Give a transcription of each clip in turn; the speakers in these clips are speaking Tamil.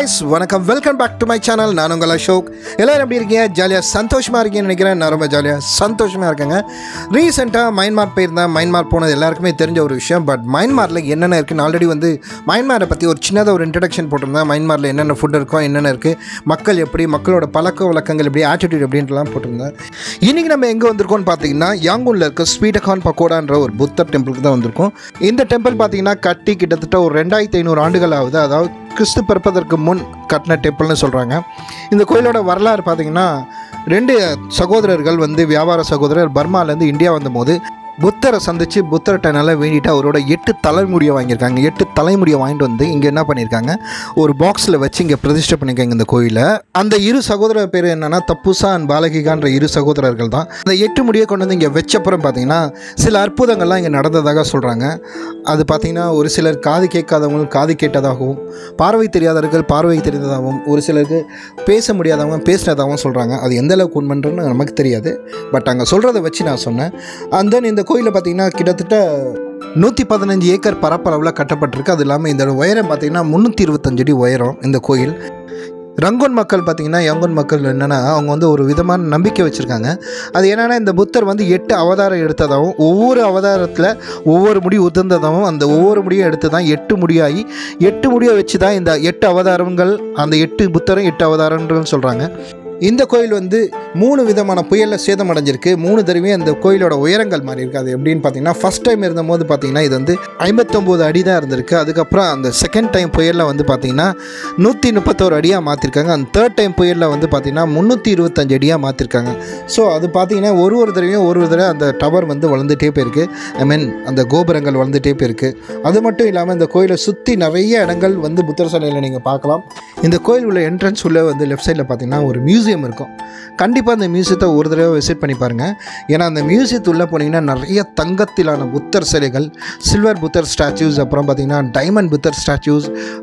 காய்ஸ் வணக்கம் welcome back to my channel நான் உங்கள் அசோக் எல்லோரும் எப்படி இருக்கீங்க ஜாலியாக சந்தோஷமாக இருக்கீங்கன்னு நினைக்கிறேன் நான் ரொம்ப ஜாலியாக சந்தோஷமாக இருக்கேங்க ரீசெண்டாக மைன்மார் போயிருந்தேன் மைன்மார் போனது எல்லாருக்குமே தெரிஞ்ச ஒரு விஷயம் பட் மைன்மாரில் என்னென்ன இருக்குன்னு ஆல்ரெடி வந்து மைன்மாரை பற்றி ஒரு சின்னதாக ஒரு இன்ட்ரடக்ஷன் போட்டிருந்தேன் மைன்மாரில் என்னென்ன ஃபுட் இருக்கும் என்னென்ன இருக்குது மக்கள் எப்படி மக்களோட பழக்க வழக்கங்கள் எப்படி ஆட்டிடியூட் எப்படின்ட்டுலாம் போட்டிருந்தேன் இன்றைக்கி நம்ம எங்கே வந்திருக்கோம்னு பார்த்தீங்கன்னா யாங்கூனில் இருக்க ஸ்வீட்டகான் பக்கோடான்ற ஒரு புத்தர் டெம்பிளுக்கு தான் வந்திருக்கோம் இந்த டெம்பிள் பார்த்தீங்கன்னா கட்டி கிட்டத்தட்ட ஒரு ரெண்டாயிரத்தி ஐநூறு ஆண்டுகள் ஆகுது அதாவது கிறிஸ்து பிறப்பதற்கு முன் கட்டின டெம்பிள்னு சொல்கிறாங்க இந்த கோயிலோட வரலாறு பார்த்தீங்கன்னா ரெண்டு சகோதரர்கள் வந்து வியாபார சகோதரர் பர்மாலேருந்து இந்தியா வந்தபோது புத்தரை சந்தித்து புத்தர்கிட்ட நல்லா வேண்டிட்டு அவரோட எட்டு தலைமுடியை வாங்கியிருக்காங்க எட்டு தலைமுடியை வாங்கிட்டு வந்து இங்கே என்ன பண்ணியிருக்காங்க ஒரு பாக்ஸில் வச்சு இங்கே பிரதிஷ்டை பண்ணியிருக்காங்க இந்த கோயிலை அந்த இரு சகோதரர் பேர் என்னன்னா தப்புசா அண்ட் பாலகிகான்ற இரு சகோதரர்கள் தான் அந்த எட்டு முடியை கொண்டு வந்து இங்கே வச்சப்புறம் பார்த்தீங்கன்னா சில அற்புதங்கள்லாம் இங்கே நடந்ததாக சொல்கிறாங்க அது பார்த்தீங்கன்னா ஒரு சிலர் காது கேட்காதவங்க காது கேட்டதாகவும் பார்வை தெரியாதவர்கள் பார்வை தெரிந்ததாகவும் ஒரு சிலருக்கு பேச முடியாதவங்க பேசினதாகவும் சொல்கிறாங்க அது எந்த அளவுக்கு உண்மைன்றன்னு நமக்கு தெரியாது பட் அங்கே சொல்கிறத வச்சு நான் சொன்னேன் அண்ட் தென் இந்த கோயிலில் பார்த்தீங்கன்னா கிட்டத்தட்ட நூற்றி பதினஞ்சு ஏக்கர் பரப்பளவில் கட்டப்பட்டிருக்கு அது இல்லாமல் இந்த உயரம் பார்த்தீங்கன்னா முந்நூற்றி இருபத்தஞ்சு அடி உயரம் இந்த கோயில் ரங்கோன் மக்கள் பார்த்தீங்கன்னா யங்கோன் மக்கள் என்னென்னா அவங்க வந்து ஒரு விதமான நம்பிக்கை வச்சுருக்காங்க அது என்னென்னா இந்த புத்தர் வந்து எட்டு அவதாரம் எடுத்ததாகவும் ஒவ்வொரு அவதாரத்தில் ஒவ்வொரு முடி உதிர்ந்ததாகவும் அந்த ஒவ்வொரு முடியும் எடுத்து தான் எட்டு முடியாகி எட்டு முடியை வச்சு தான் இந்த எட்டு அவதாரங்கள் அந்த எட்டு புத்தரும் எட்டு அவதாரம்ன்றன்னு சொல்கிறாங்க இந்த கோயில் வந்து மூணு விதமான புயலில் சேதமடைஞ்சிருக்கு மூணு தடவையும் அந்த கோயிலோட உயரங்கள் மாறி இருக்கு அது எப்படின்னு பார்த்தீங்கன்னா ஃபஸ்ட் டைம் இருந்தபோது பார்த்தீங்கன்னா இது வந்து ஐம்பத்தொம்போது அடி தான் இருந்திருக்கு அதுக்கப்புறம் அந்த செகண்ட் டைம் புயலில் வந்து பார்த்தீங்கன்னா நூற்றி முப்பத்தோரு அடியாக மாற்றிருக்காங்க அந்த தேர்ட் டைம் புயலில் வந்து பார்த்தீங்கன்னா முந்நூற்றி இருபத்தஞ்சு அடியாக மாற்றிருக்காங்க ஸோ அது பார்த்தீங்கன்னா ஒரு ஒரு தடவையும் ஒரு ஒரு தடவை அந்த டவர் வந்து வளர்ந்துட்டே போயிருக்கு ஐ மீன் அந்த கோபுரங்கள் வளர்ந்துட்டே போயிருக்கு அது மட்டும் இல்லாமல் இந்த கோயிலை சுற்றி நிறைய இடங்கள் வந்து புத்தர் சிலையில் நீங்கள் பார்க்கலாம் இந்த கோயில் உள்ள என்ட்ரன்ஸ் உள்ள வந்து லெஃப்ட் சைடில் பார்த்தீங்கன்னா ஒரு மியூசியம் இருக்கும் கண்டிப்பாக அந்த மியூசியத்தை ஒரு தடவை விசிட் பண்ணி பாருங்கள் ஏன்னா அந்த மியூசியத்து உள்ளே போனீங்கன்னா நிறைய தங்கத்திலான புத்தர் சிலைகள் சில்வர் புத்தர் ஸ்டாச்சூஸ் அப்புறம் பார்த்தீங்கன்னா டைமண்ட் புத்தர் ஸ்டாச்சூஸ்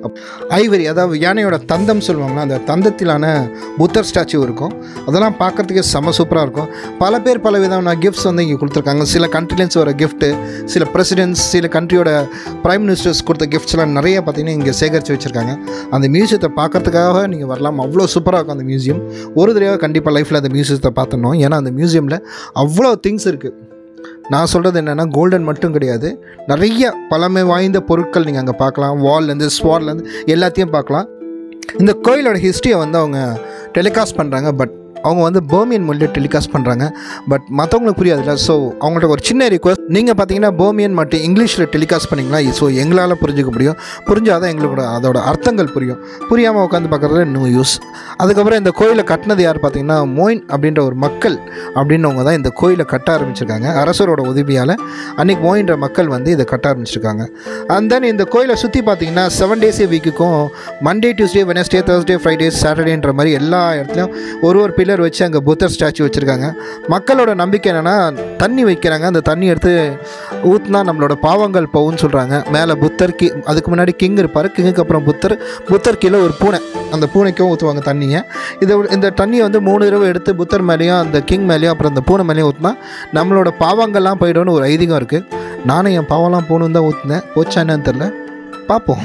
ஐவரி அதாவது யானையோட தந்தம் சொல்லுவாங்க அந்த தந்தத்திலான புத்தர் ஸ்டாச்சு இருக்கும் அதெல்லாம் பார்க்குறதுக்கே செம சூப்பராக இருக்கும் பல பேர் பல விதமான கிஃப்ட்ஸ் வந்து இங்கே கொடுத்துருக்காங்க சில கண்ட்ரிலேருந்து வர கிஃப்ட்டு சில பிரசிடென்ட்ஸ் சில கண்ட்ரியோட பிரைம் மினிஸ்டர்ஸ் கொடுத்த கிஃப்ட்ஸ்லாம் நிறைய பார்த்தீங்கன்னா இங்கே சேகரித்து வச்சுருக்காங்க அந்த மியூசியத்தை பார்க்கறதுக்காக நீங்கள் வரலாம் அவ்வளோ சூப்பராக இருக்கும் அந்த மியூசியம் ஒரு தடவை கண்டிப்பாக லைஃப்பில் அந்த மியூசியத்தை பார்த்துடணும் ஏன்னா அந்த மியூசியமில் அவ்வளோ திங்ஸ் இருக்குது நான் சொல்கிறது என்னென்னா கோல்டன் மட்டும் கிடையாது நிறைய பழமை வாய்ந்த பொருட்கள் நீங்கள் அங்கே பார்க்கலாம் வால்லேருந்து ஸ்வாட்லேருந்து எல்லாத்தையும் பார்க்கலாம் இந்த கோயிலோட ஹிஸ்ட்ரியை வந்து அவங்க டெலிகாஸ்ட் பண்ணுறாங்க பட் அவங்க வந்து பர்மியன் மொழியில் டெலிகாஸ்ட் பண்ணுறாங்க பட் மற்றவங்களுக்கு புரியாதுல்ல ஸோ அவங்கள்ட்ட ஒரு சின்ன ரிக்வஸ்ட் நீங்கள் பார்த்தீங்கன்னா பர்மியன் மட்டும் இங்கிலீஷில் டெலிகாஸ்ட் பண்ணிங்களா ஸோ எங்களால் புரிஞ்சுக்க முடியும் புரிஞ்சாதான் எங்களுக்கு அதோட அர்த்தங்கள் புரியும் புரியாமல் உட்காந்து பார்க்குறது நோ யூஸ் அதுக்கப்புறம் இந்த கோயிலை கட்டினது யார் பார்த்தீங்கன்னா மோயின் அப்படின்ற ஒரு மக்கள் அப்படின்னவங்க தான் இந்த கோயிலை கட்ட ஆரம்பிச்சிருக்காங்க அரசரோட உதவியால் அன்றைக்கி மோயின்ற மக்கள் வந்து இதை கட்ட ஆரம்பிச்சிருக்காங்க அண்ட் தென் இந்த கோயிலை சுற்றி பார்த்தீங்கன்னா செவன் டேஸ் வீக்குக்கும் Monday Tuesday Wednesday Thursday Friday சாட்டர்டேன்ற மாதிரி எல்லா இடத்துலையும் ஒரு ஒரு பில்லர் வச்சு அங்கே புத்தர் ஸ்டாச்சு வச்சுருக்காங்க மக்களோட நம்பிக்கை என்னென்னா தண்ணி வைக்கிறாங்க அந்த தண்ணி எடுத்து ஊற்றினா நம்மளோட பாவங்கள் போகும்னு சொல்கிறாங்க மேலே புத்தர் கி அதுக்கு முன்னாடி கிங் இருப்பார் கிங்குக்கு அப்புறம் புத்தர் புத்தர் கீழே ஒரு பூனை அந்த பூனைக்கும் ஊற்றுவாங்க தண்ணியை இதை இந்த தண்ணியை வந்து மூணு தடவை எடுத்து புத்தர் மேலேயும் அந்த கிங் மேலேயும் அப்புறம் அந்த பூனை மேலேயும் ஊற்றினா நம்மளோட பாவங்கள்லாம் போயிடும்னு ஒரு ஐதீகம் இருக்குது நானும் என் பாவம்லாம் போகணுன்னு தான் ஊற்றினேன் போச்சா என்னன்னு தெரில பார்ப்போம்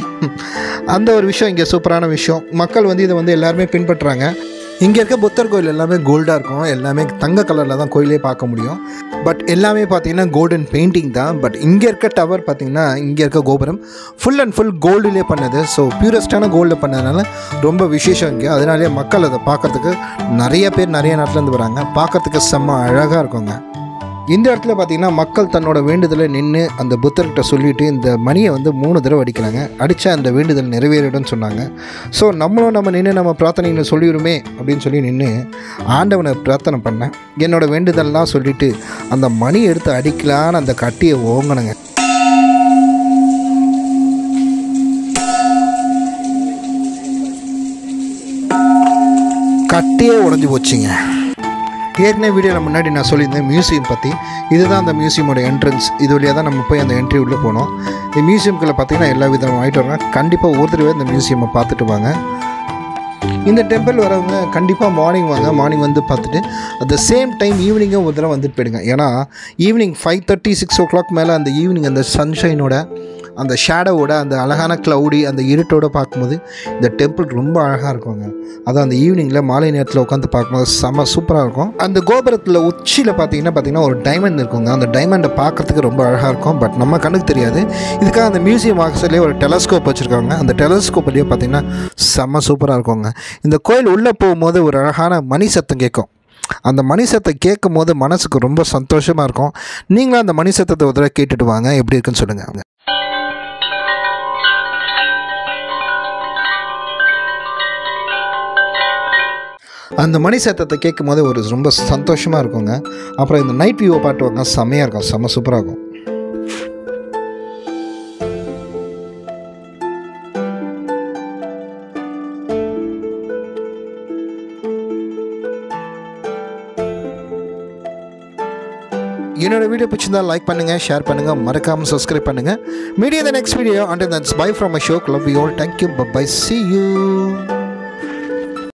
அந்த ஒரு விஷயம் இங்கே சூப்பரான விஷயம் மக்கள் வந்து இதை வந்து எல்லாருமே பின்பற்றுறாங்க இங்கே இருக்க புத்தர் கோயில் எல்லாமே கோல்டாக இருக்கும் எல்லாமே தங்க கலரில் தான் கோயிலே பார்க்க முடியும் பட் எல்லாமே பார்த்தீங்கன்னா கோல்டன் பெயிண்டிங் தான் பட் இங்கே இருக்க டவர் பார்த்தீங்கன்னா இங்கே இருக்க கோபுரம் ஃபுல் அண்ட் ஃபுல் கோல்டுலேயே பண்ணது ஸோ பியூரஸ்டான கோல்டில் பண்ணதுனால ரொம்ப விசேஷம் இங்கே அதனாலேயே மக்கள் அதை பார்க்குறதுக்கு நிறைய பேர் நிறைய நாட்டிலேருந்து வராங்க பார்க்குறதுக்கு செம்ம அழகாக இருக்குங்க இந்த இடத்துல பார்த்தீங்கன்னா மக்கள் தன்னோட வேண்டுதலை நின்று அந்த புத்தர்கிட்ட சொல்லிட்டு இந்த மணியை வந்து மூணு தடவை அடிக்கிறாங்க அடித்தா அந்த வேண்டுதல் நிறைவேறிடும்னு சொன்னாங்க ஸோ நம்மளும் நம்ம நின்று நம்ம பிரார்த்தனைகளை சொல்லிடுமே அப்படின்னு சொல்லி நின்று ஆண்டவனை பிரார்த்தனை பண்ணேன் என்னோட வேண்டுதல்லாம் சொல்லிட்டு அந்த மணி எடுத்து அடிக்கலான்னு அந்த கட்டியை ஓங்கணுங்க கட்டியே உடஞ்சி போச்சுங்க ஏற்கனவே வீடியோவில் முன்னாடி நான் சொல்லியிருந்தேன் மியூசியம் பற்றி இதுதான் அந்த மியூசியமோட என்ட்ரன்ஸ் இது வழியாக தான் நம்ம போய் அந்த என்ட்ரி உள்ளே போனோம் இந்த மியூசியம்குள்ளே பார்த்தீங்கன்னா எல்லா விதமான ஆகிட்டு வராங்க கண்டிப்பாக ஒரு தடவை இந்த மியூசியமை பார்த்துட்டு வாங்க இந்த டெம்பிள் வரவங்க கண்டிப்பாக மார்னிங் வாங்க மார்னிங் வந்து பார்த்துட்டு அட் த சேம் டைம் ஈவினிங்கும் ஒரு தடவை வந்துட்டு போயிடுங்க ஏன்னா evening five thirty six o'clock மேலே அந்த ஈவினிங் அந்த சன்ஷைனோட அந்த ஷேடோவோட அந்த அழகான க்ளவுடி அந்த இருட்டோட பார்க்கும்போது இந்த டெம்பிள் ரொம்ப அழகாக இருக்குங்க அதுவும் அந்த ஈவினிங்கில் மாலை நேரத்தில் உட்காந்து பார்க்கும்போது செம்ம சூப்பராக இருக்கும் அந்த கோபுரத்தில் உச்சியில் பார்த்தீங்கன்னா பார்த்தீங்கன்னா ஒரு டைமண்ட் இருக்குங்க அந்த டைமண்டை பார்க்கறதுக்கு ரொம்ப அழகாக இருக்கும் பட் நம்ம கண்ணுக்கு தெரியாது இதுக்காக அந்த மியூசியம் ஆக்சர்லேயே ஒரு டெலஸ்கோப் வச்சுருக்காங்க அந்த டெலஸ்கோப்லேயே பார்த்தீங்கன்னா செம்ம சூப்பராக இருக்குங்க இந்த கோயில் உள்ளே போகும்போது ஒரு அழகான மணி சத்தம் கேட்கும் அந்த மணி சத்தம் கேட்கும் போது மனசுக்கு ரொம்ப சந்தோஷமாக இருக்கும் நீங்களும் அந்த மணி சத்தத்தை ஒரு தடவை கேட்டுட்டு வாங்க எப்படி இருக்குன்னு சொல்லுங்கள் அந்த மணி சத்தத்தை கேட்கும் போது ஒரு ரொம்ப சந்தோஷமாக இருக்குங்க அப்புறம் இந்த நைட் வியூவை பாட்டு வாங்க செம்மையாக இருக்கும் செம்ம சூப்பராக இருக்கும் என்னோட வீடியோ பிடிச்சிருந்தா லைக் பண்ணுங்கள் ஷேர் பண்ணுங்கள் மறக்காமல் சப்ஸ்கிரைப் பண்ணுங்கள் media the next video and that's bye from Ashok love you all thank you bye see you